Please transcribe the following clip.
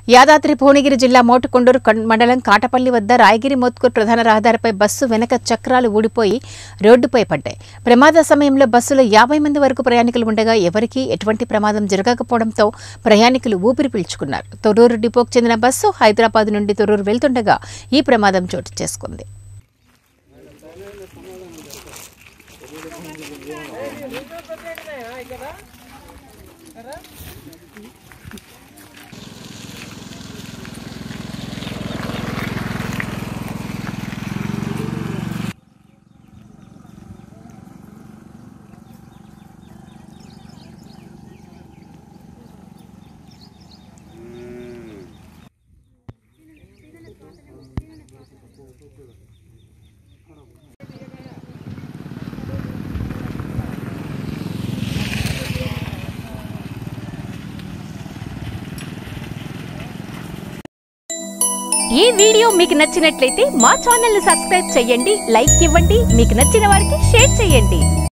యాదాద్రి భువనగిరి జిల్లా మోటుకొండూరు కం- మండలం కాటపల్లి వద్ద రాయగిరి మోత్కూర్ ప్రధాన రహదారిపై బస్సు వెనక చక్రాలు ఊడిపోయి రోడ్డుపై పడ్డాయి ప్రమాద సమయంలో బస్సులో యాభై మంది వరకు ప్రయాణికులు ఉండగా ఎవరికీ ఎటువంటి ప్రమాదం జరగకపోవడంతో ప్రయాణికులు ఊపిరి పీల్చుకున్నారు తొర్రూరు డిపోకు చెందిన బస్సు హైదరాబాద్ నుండి తొర్రూరు వెళ్తుండగా ఈ ప్రమాదం చోటు చేసుకుంది ఈ వీడియో మీకు నచ్చినట్లయితే మా ఛానల్ ని సబ్స్క్రైబ్ చేయండి లైక్ ఇవ్వండి మీకు నచ్చిన వారికి షేర్ చేయండి